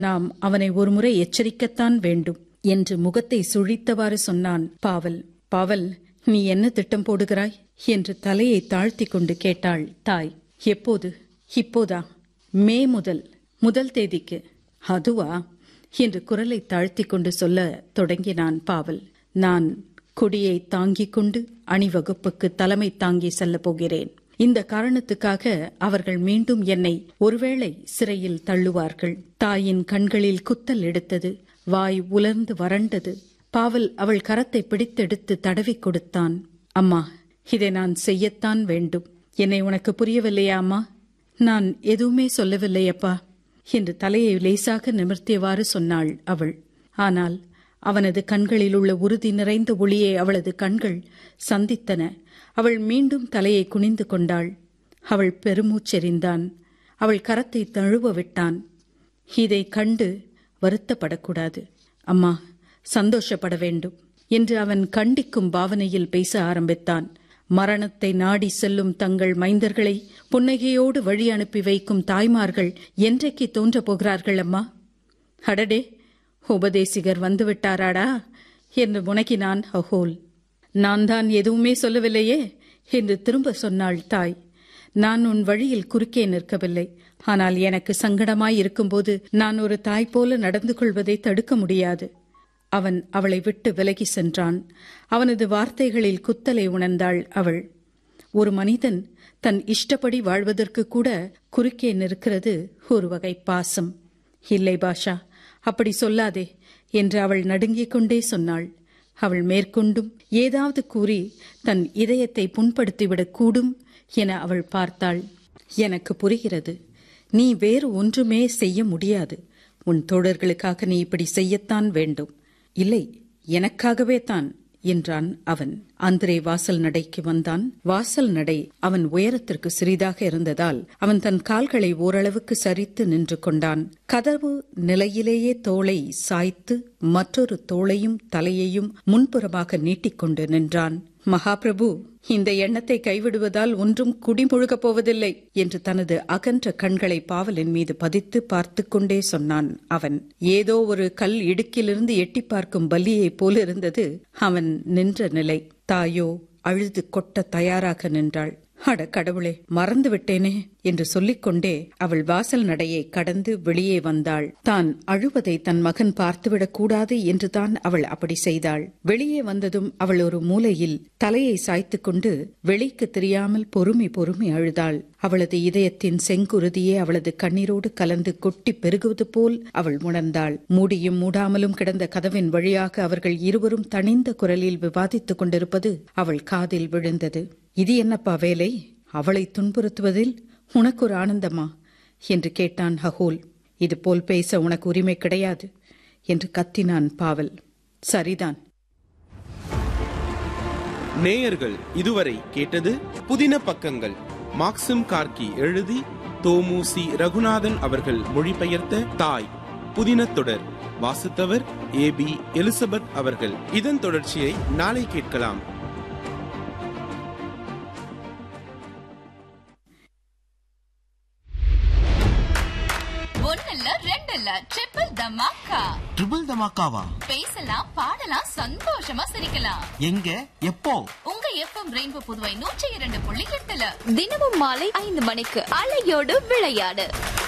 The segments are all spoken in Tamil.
நாம் அவனை ஒருமுறை எச்சரிக்கத்தான் வேண்டும் என்று முகத்தை சுழித்தவாறு சொன்னான் பாவல் பாவல் நீ என்ன திட்டம் போடுகிறாய் என்று தலையை தாழ்த்திக் கொண்டு கேட்டாள் தாய் எப்போது இப்போதா மே முதல் முதல் தேதிக்கு அதுவா என்று குரலை தாழ்த்திக் கொண்டு சொல்ல தொடங்கினான் பாவல் நான் கொடியை தாங்கிக் கொண்டு அணிவகுப்புக்கு தலைமை தாங்கி செல்லப் போகிறேன் இந்த காரணத்துக்காக அவர்கள் மீண்டும் என்னை ஒருவேளை சிறையில் தள்ளுவார்கள் தாயின் கண்களில் குத்தல் எடுத்தது வாய் உலர்ந்து வறண்டது பாவல் அவள் கரத்தை பிடித்தெடுத்து தடவிக் கொடுத்தான் அம்மா இதை நான் செய்யத்தான் வேண்டும் என்னை உனக்கு புரியவில்லையா அம்மா நான் எதுவுமே சொல்லவில்லையப்பா என்று தலையை லேசாக நிமிர்த்தியவாறு சொன்னாள் அவள் ஆனால் அவனது கண்களில் உள்ள உறுதி நிறைந்த ஒளியை அவளது கண்கள் சந்தித்தன அவள் மீண்டும் தலையை குனிந்து கொண்டாள் அவள் பெருமூச்செறிந்தான் அவள் கரத்தை தழுவ விட்டான் இதை கண்டு வருத்தப்படக்கூடாது அம்மா சந்தோஷப்பட வேண்டும் என்று அவன் கண்டிக்கும் பாவனையில் பேச ஆரம்பித்தான் மரணத்தை நாடி செல்லும் தங்கள் மைந்தர்களை புன்னகையோடு வழி அனுப்பி வைக்கும் தாய்மார்கள் என்றைக்கு தோன்றப் போகிறார்கள் அம்மா அடடே உபதேசிகர் வந்துவிட்டாராடா என்று முனகினான் அஹோல் நான் தான் எதுவுமே சொல்லவில்லையே என்று திரும்ப சொன்னாள் தாய் நான் உன் வழியில் குறுக்கே நிற்கவில்லை ஆனால் எனக்கு சங்கடமாய் இருக்கும்போது நான் ஒரு தாய் போல நடந்து கொள்வதை தடுக்க முடியாது அவன் அவளை விட்டு விலகி சென்றான் அவனது வார்த்தைகளில் குத்தலை உணர்ந்தாள் அவள் ஒரு மனிதன் தன் இஷ்டப்படி வாழ்வதற்கு கூட குறுக்கே நிற்கிறது ஒரு வகை பாசம் இல்லை பாஷா அப்படி சொல்லாதே என்று அவள் நடுங்கிக் கொண்டே சொன்னாள் அவள் மேற்கொண்டும் ஏதாவது கூறி தன் இதயத்தை புண்படுத்திவிடக் கூடும் என அவள் பார்த்தாள் எனக்கு புரிகிறது நீ வேறு ஒன்றுமே செய்ய முடியாது உன் தோழர்களுக்காக நீ இப்படி செய்யத்தான் வேண்டும் இல்லை எனக்காகவே தான் என்றான் அவன் அந்திரே வாசல் நடைக்கு வந்தான் வாசல் நடை அவன் உயரத்திற்கு சிறிதாக இருந்ததால் அவன் தன் கால்களை ஓரளவுக்கு சரித்து நின்று கொண்டான் கதவு நிலையிலேயே தோளை சாய்த்து மற்றொரு தோளையும் தலையையும் முன்புறமாக நீட்டிக்கொண்டு நின்றான் மகாபிரபு இந்த எண்ணத்தை கைவிடுவதால் ஒன்றும் குடிமுழுகப் போவதில்லை என்று தனது அகன்ற கண்களை பாவலின் மீது பதித்து பார்த்து கொண்டே சொன்னான் அவன் ஏதோ ஒரு கல் இடுக்கிலிருந்து எட்டி பார்க்கும் பல்லியைப் போலிருந்தது அவன் நின்ற நிலை தாயோ அழுது கொட்ட தயாராக நின்றாள் அட கடவுளே மறந்து விட்டேனே என்று சொல்லிக்கொண்டே அவள் வாசல் நடையை கடந்து வெளியே வந்தாள் தான் அழுவதை தன் மகன் பார்த்துவிடக் கூடாது என்றுதான் அவள் அப்படி செய்தாள் வெளியே வந்ததும் அவள் ஒரு மூலையில் தலையை சாய்த்து கொண்டு வெளிக்கு தெரியாமல் பொறுமை பொறுமை அழுதாள் அவளது இதயத்தின் செங்குருதியே அவளது கண்ணீரோடு கலந்து கொட்டி பெருகுவது போல் அவள் உணர்ந்தாள் மூடியும் மூடாமலும் கிடந்த கதவின் வழியாக அவர்கள் இருவரும் தனிந்த குரலில் விவாதித்துக் கொண்டிருப்பது அவள் காதில் விழுந்தது இது என்னப்பா வேலை அவளை துன்புறுத்துவதில் உனக்கு ஒரு ஆனந்தமா என்று கேட்டான் ஹகோல் இது போல் பேச உனக்கு உரிமை கிடையாது என்று கத்தினான் பாவல் சரிதான் நேயர்கள் இதுவரை கேட்டது புதின பக்கங்கள் மாக்சிம் கார்கி எழுதி தோமுசி ரகுநாதன் அவர்கள் மொழிபெயர்த்த தாய் புதின தொடர் வாசித்தவர் ஏ பி எலிசபெத் அவர்கள் இதன் தொடர்ச்சியை நாளை கேட்கலாம் ஒன்னல்ல ரெண்டல்ல ட்ரிபிள் தமாக்கா ட்ரிபிள் தமாக்காவா பேசலாம் பாடலாம் சந்தோஷமா சிரிக்கலாம் எங்க எப்போ உங்க எஃப்எம் ரெயின்போ புதுவை நூற்றி இரண்டு புள்ளி எட்டுல தினமும் மாலை ஐந்து மணிக்கு அலையோடு விளையாடு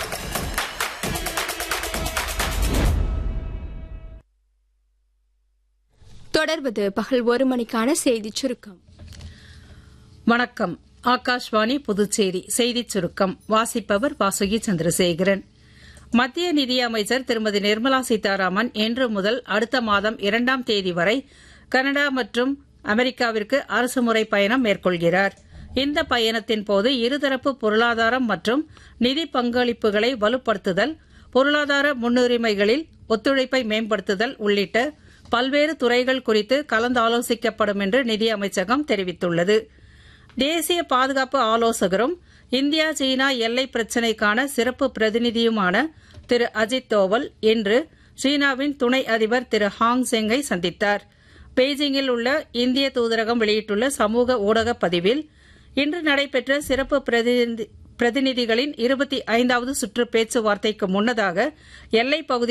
தொடர்வது பகல் ஒரு மணிக்கான செய்தி சுருக்கம் வணக்கம் ஆகாஷ்வாணி புதுச்சேரி செய்திச் சுருக்கம் வாசிப்பவர் வாசுகி சந்திரசேகரன் மத்திய நிதியமைச்சர் திருமதி நிர்மலா சீதாராமன் இன்று முதல் அடுத்த மாதம் இரண்டாம் தேதி வரை கனடா மற்றும் அமெரிக்காவிற்கு அரசுமுறை பயணம் மேற்கொள்கிறார் இந்த பயணத்தின் போது இருதரப்பு பொருளாதாரம் மற்றும் நிதி பங்களிப்புகளை வலுப்படுத்துதல் பொருளாதார முன்னுரிமைகளில் ஒத்துழைப்பை மேம்படுத்துதல் உள்ளிட்ட பல்வேறு துறைகள் குறித்து கலந்தாலோசிக்கப்படும் என்று நிதியமைச்சகம் தெரிவித்துள்ளது தேசிய பாதுகாப்பு ஆலோசகரும் இந்தியா சீனா எல்லை பிரச்சினைக்கான சிறப்பு பிரதிநிதியுமான திரு அஜித் தோவல் இன்று சீனாவின் துணை அதிபர் திரு ஹாங் செங்கை சந்தித்தார் பெய்ஜிங்கில் உள்ள இந்திய தூதரகம் வெளியிட்டுள்ள சமூக ஊடக பதிவில் இன்று நடைபெற்ற சிறப்பு பிரதிநிதி பிரதிநிதிகளின் இருபத்தி ஐந்தாவது சுற்று பேச்சுவார்த்தைக்கு முன்னதாக எல்லைப் பகுதி